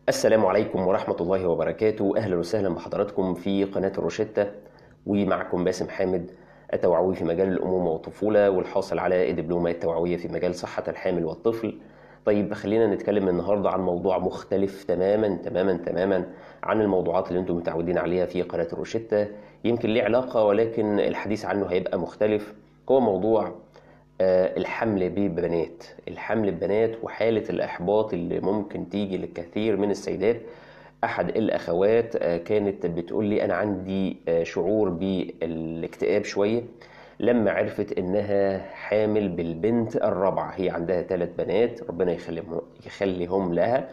السلام عليكم ورحمة الله وبركاته أهلا وسهلا بحضراتكم في قناة الروشتة ومعكم باسم حامد التوعوي في مجال الأمومة والطفولة والحاصل على الدبلومة التوعوية في مجال صحة الحامل والطفل طيب خلينا نتكلم النهاردة عن موضوع مختلف تماما تماما تماما عن الموضوعات اللي انتم متعودين عليها في قناة الروشتة يمكن ليه علاقة ولكن الحديث عنه هيبقى مختلف هو موضوع آه، الحمل ببنات الحمل ببنات وحالة الإحباط اللي ممكن تيجي للكثير من السيدات أحد الأخوات آه، كانت بتقول لي أنا عندي آه، شعور بالاكتئاب شوية لما عرفت إنها حامل بالبنت الرابعة هي عندها ثلاث بنات ربنا يخليهم يخليهم لها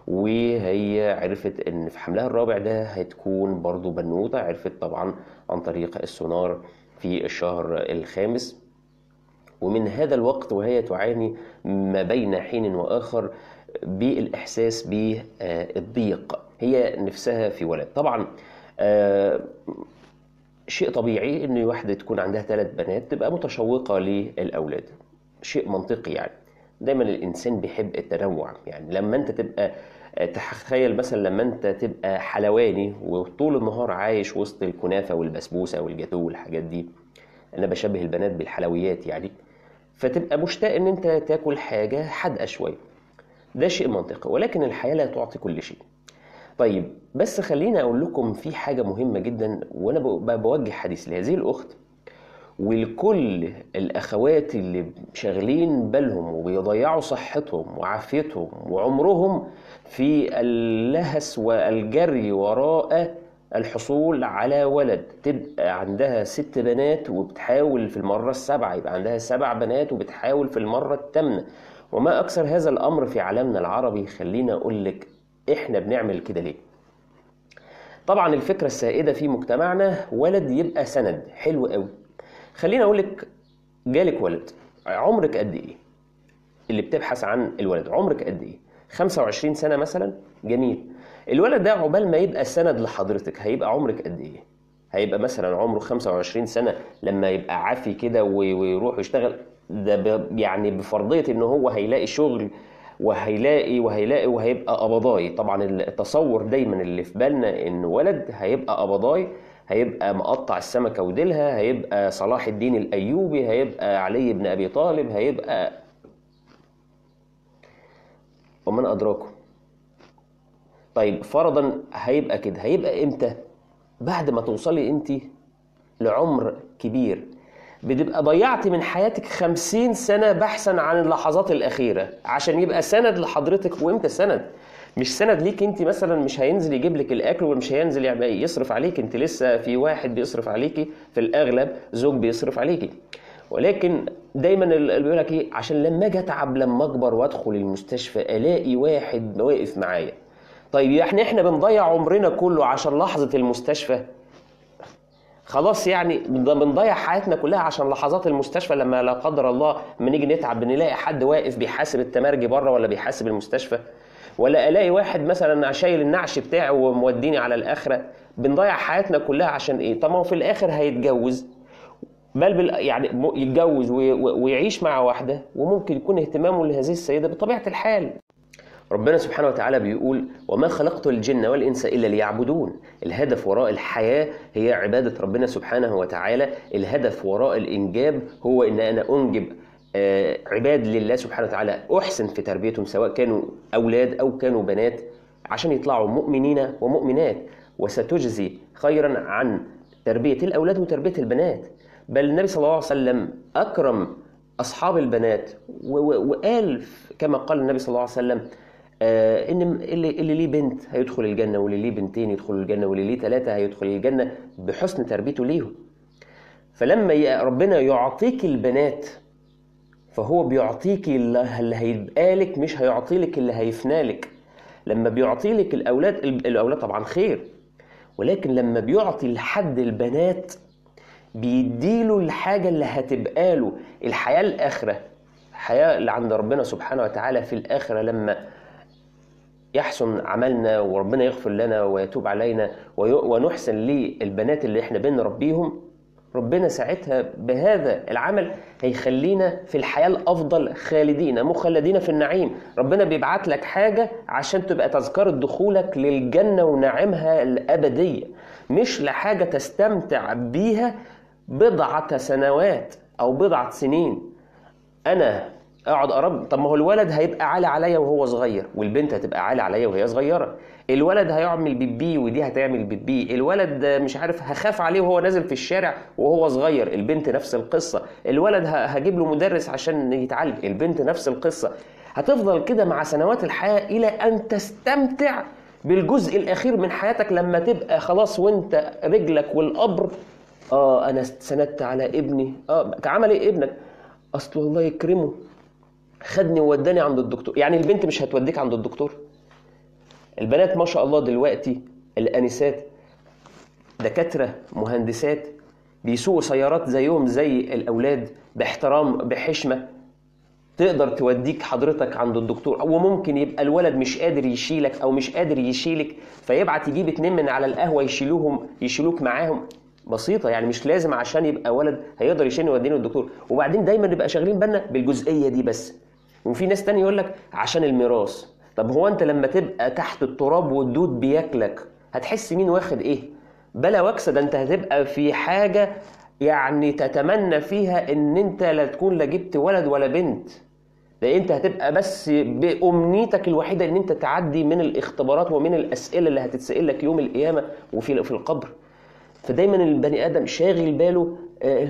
وهي عرفت ان في حملها الرابع ده هتكون برضو بنوتة عرفت طبعا عن طريق السونار في الشهر الخامس ومن هذا الوقت وهي تعاني ما بين حين واخر بالاحساس بالضيق هي نفسها في ولد طبعا آه، شيء طبيعي ان واحده تكون عندها ثلاث بنات تبقى متشوقه للاولاد شيء منطقي يعني دايما الانسان بيحب التنوع يعني لما انت تبقى تخيل مثلا لما انت تبقى حلواني وطول النهار عايش وسط الكنافه والبسبوسه والجاتو والحاجات دي انا بشبه البنات بالحلويات يعني فتبقى مشتاق ان انت تاكل حاجه حادقه شويه ده شيء منطقي ولكن الحياه لا تعطي كل شيء طيب بس خليني اقول لكم في حاجه مهمه جدا وانا ب- بوجه حديث لهذه الاخت ولكل الاخوات اللي شاغلين بالهم وبيضيعوا صحتهم وعافيتهم وعمرهم في اللهس والجري وراء الحصول على ولد تبقى عندها ست بنات وبتحاول في المرة السابعة يبقى عندها سبع بنات وبتحاول في المرة الثامنة وما أكثر هذا الأمر في عالمنا العربي خلينا أقول لك إحنا بنعمل كده ليه طبعا الفكرة السائدة في مجتمعنا ولد يبقى سند حلو قوي خليني أقول لك جالك ولد عمرك قد إيه اللي بتبحث عن الولد عمرك قد إيه 25 سنة مثلا جميل الولد ده عقبال ما يبقى سند لحضرتك هيبقى عمرك قد ايه هيبقى مثلا عمره 25 سنة لما يبقى عافي كده وي- ويروح يشتغل ده ب- يعني بفرضية ان هو هيلاقي شغل وهيلاقي وهيلاقي وهيبقى قبضاي طبعا التصور دايما اللي في بالنا ان ولد هيبقى قبضاي هيبقى مقطع السمكة وديلها هيبقى صلاح الدين الأيوبي هيبقى علي بن أبي طالب هيبقى ومن أدراكم طيب فرضا هيبقى كده هيبقى امتى بعد ما توصلي انت لعمر كبير بتبقى ضيعت من حياتك خمسين سنة بحثا عن اللحظات الأخيرة عشان يبقى سند لحضرتك وامتى سند مش سند ليك انت مثلا مش هينزل يجيب لك الاكل ومش هينزل يعمل- يصرف عليك انت لسه في واحد بيصرف عليكي في الاغلب زوج بيصرف عليكي ولكن دايما اللي بيقول لك ايه عشان لما اجي اتعب لما اكبر وادخل المستشفى الاقي واحد واقف معايا طيب يعني احنا بنضيع عمرنا كله عشان لحظة المستشفى خلاص يعني بن- بنضيع حياتنا كلها عشان لحظات المستشفى لما لا قدر الله لما نيجي نتعب بنلاقي حد واقف بيحاسب التمرجي بره ولا بيحاسب المستشفى ولا الاقي واحد مثلا شايل النعش بتاعه وموديني على الاخره بنضيع حياتنا كلها عشان ايه طب ما هو في الاخر هيتجوز بل بال يعني م- يتجوز وي- وي- ويعيش مع واحده وممكن يكون اهتمامه لهذه السيده بطبيعه الحال ربنا سبحانه وتعالى بيقول وما خلقت الجن والإنس إلا ليعبدون الهدف وراء الحياة هي عبادة ربنا سبحانه وتعالى الهدف وراء الإنجاب هو إن أنا أنجب آه، عباد لله سبحانه وتعالى أحسن في تربيتهم سواء كانوا أولاد أو كانوا بنات عشان يطلعوا مؤمنين ومؤمنات وستجزي خيرا عن تربية الأولاد وتربية البنات بل النبي صلى الله عليه وسلم أكرم أصحاب البنات و- و- وقال كما قال النبي صلى الله عليه وسلم آه، ان اللي اللي ليه بنت هيدخل الجنه واللي ليه بنتين يدخلوا الجنه واللي ليه ثلاثه هيدخل الجنه بحسن تربيته ليهم فلما ي- ربنا يعطيك البنات فهو بيعطيك اللي اللي هيبقى لك مش هيعطي لك اللي هيفنى لك لما بيعطي لك الاولاد ال- الاولاد طبعا خير ولكن لما بيعطي لحد البنات بيديله الحاجه اللي هتبقى له الحياه الاخره الحياه اللي عند ربنا سبحانه وتعالى في الاخره لما يحسن عملنا وربنا يغفر لنا ويتوب علينا وي- ونحسن للبنات اللي احنا بنربيهم ربنا ساعتها بهذا العمل هيخلينا في الحياة الأفضل خالدين مخلدين في النعيم ربنا بيبعت لك حاجة عشان تبقى تذكرة دخولك للجنة ونعيمها الأبدية مش لحاجة تستمتع بيها بضعة سنوات أو بضعة سنين أنا اقعد اقرب طب ما هو الولد هيبقى عالي عليا وهو صغير والبنت هتبقى عالي عليا وهي صغيره الولد هيعمل بيبي ودي هتعمل بيبي الولد مش عارف هخاف عليه وهو نازل في الشارع وهو صغير البنت نفس القصه الولد هجيب له مدرس عشان يتعلم البنت نفس القصه هتفضل كده مع سنوات الحياه الى ان تستمتع بالجزء الاخير من حياتك لما تبقى خلاص وانت رجلك والقبر اه انا سندت على ابني اه عمل ايه ابنك اصل الله يكرمه خدني ووداني عند الدكتور يعني البنت مش هتوديك عند الدكتور البنات ما شاء الله دلوقتي الانسات دكاتره مهندسات بيسوقوا سيارات زيهم زي الاولاد باحترام بحشمه تقدر توديك حضرتك عند الدكتور وممكن يبقى الولد مش قادر يشيلك او مش قادر يشيلك فيبعت يجيب اتنين من على القهوه يشيلوهم يشيلوك معاهم بسيطة يعني مش لازم عشان يبقى ولد هيقدر يشيلني ويوديني للدكتور وبعدين دايما نبقى شاغلين بالنا بالجزئية دي بس وفي ناس تاني يقول لك عشان الميراث طب هو انت لما تبقى تحت التراب والدود بياكلك هتحس مين واخد ايه بلا وكسة ده انت هتبقى في حاجة يعني تتمنى فيها ان انت لا تكون لا جبت ولد ولا بنت ده انت هتبقى بس بامنيتك الوحيده ان انت تعدي من الاختبارات ومن الاسئله اللي هتتسال لك يوم القيامه وفي في القبر فدايما البني ادم شاغل باله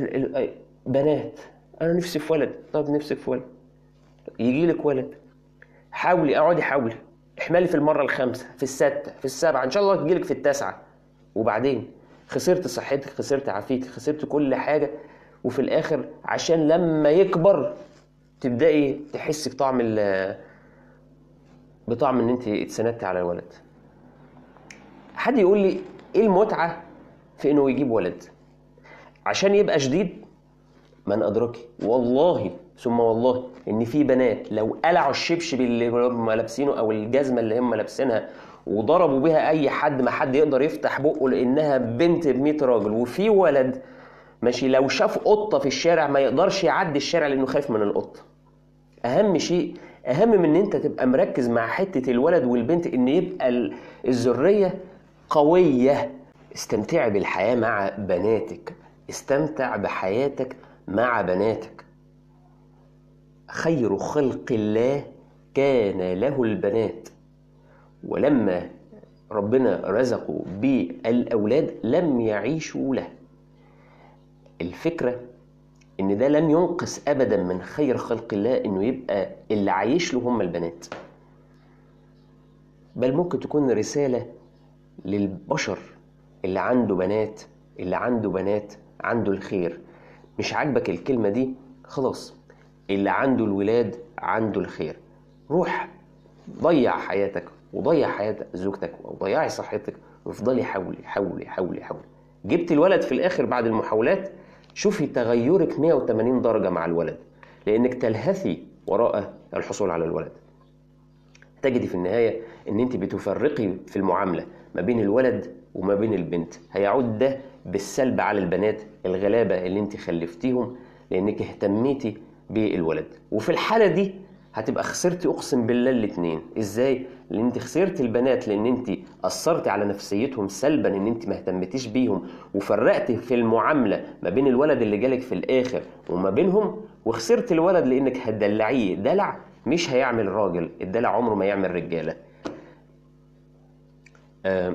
بنات انا نفسي في ولد طب نفسك في ولد يجي لك ولد حاولي اقعدي حاولي احملي في المره الخامسه في السادسه في السابعه ان شاء الله تجي لك في التاسعه وبعدين خسرت صحتك خسرت عافيتك خسرت كل حاجه وفي الاخر عشان لما يكبر تبداي تحسي بطعم ال بطعم ان انت اتسندتي على الولد حد يقول لي ايه المتعه في انه يجيب ولد عشان يبقى شديد من ادركي والله ثم والله ان في بنات لو قلعوا الشبشب اللي هم لابسينه او الجزمه اللي هم لابسينها وضربوا بيها اي حد ما حد يقدر يفتح بقه لانها بنت ب 100 راجل وفي ولد ماشي لو شاف قطه في الشارع ما يقدرش يعدي الشارع لانه خايف من القطه اهم شيء اهم من ان انت تبقى مركز مع حته الولد والبنت ان يبقى الذريه قويه استمتعي بالحياه مع بناتك استمتع بحياتك مع بناتك خير خلق الله كان له البنات ولما ربنا رزقه بالأولاد لم يعيشوا له الفكرة إن ده لم ينقص أبدا من خير خلق الله إنه يبقى اللي عايش له هم البنات بل ممكن تكون رسالة للبشر اللي عنده بنات اللي عنده بنات عنده الخير مش عاجبك الكلمة دي خلاص اللي عنده الولاد عنده الخير روح ضيع حياتك وضيع حياة زوجتك وضيعي صحتك وافضلي حاولي حاولي حاولي حاولي جبت الولد في الاخر بعد المحاولات شوفي تغيرك 180 درجة مع الولد لانك تلهثي وراء الحصول على الولد تجدي في النهاية ان انت بتفرقي في المعاملة ما بين الولد وما بين البنت هيعود ده بالسلب على البنات الغلابة اللي انت خلفتيهم لانك اهتميتي بالولد وفي الحالة دي هتبقى خسرتي اقسم بالله الاثنين ازاي لان انت خسرت البنات لان انت اثرتي على نفسيتهم سلبا ان انت ما اهتمتيش بيهم وفرقتي في المعامله ما بين الولد اللي جالك في الاخر وما بينهم وخسرت الولد لانك هتدلعيه دلع مش هيعمل راجل الدلع عمره ما يعمل رجاله أه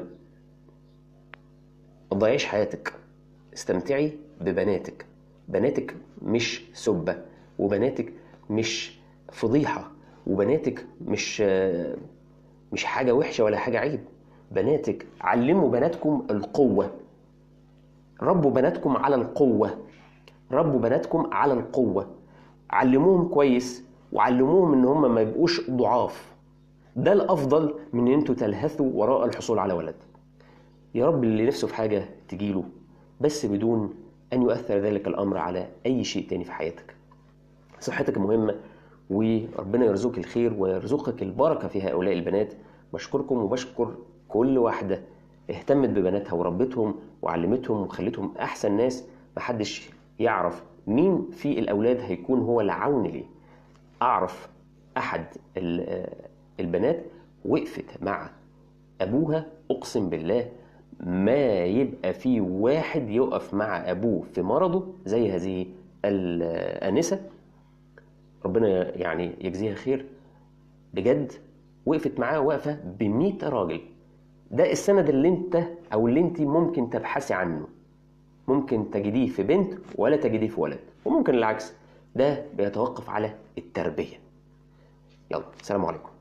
ما تضيعيش حياتك استمتعي ببناتك بناتك مش سبه وبناتك مش فضيحه وبناتك مش مش حاجه وحشه ولا حاجه عيب بناتك علموا بناتكم القوه ربوا بناتكم على القوه ربوا بناتكم على القوه علموهم كويس وعلموهم ان هم ما يبقوش ضعاف ده الافضل من ان انتوا تلهثوا وراء الحصول على ولد يا رب اللي نفسه في حاجه تجيله بس بدون ان يؤثر ذلك الامر على اي شيء تاني في حياتك صحتك مهمه وربنا يرزقك الخير ويرزقك البركه في هؤلاء البنات بشكركم وبشكر كل واحده اهتمت ببناتها وربتهم وعلمتهم وخلتهم احسن ناس محدش يعرف مين في الأولاد هيكون هو العون ليه أعرف أحد البنات وقفت مع أبوها أقسم بالله ما يبقى في واحد يقف مع أبوه في مرضه زي هذه الآنسة ربنا يعني يجزيها خير بجد وقفت معاه واقفة بمئة راجل ده السند اللي انت او اللي انت ممكن تبحثي عنه ممكن تجديه في بنت ولا تجديه في ولد وممكن العكس ده بيتوقف على التربية يلا السلام عليكم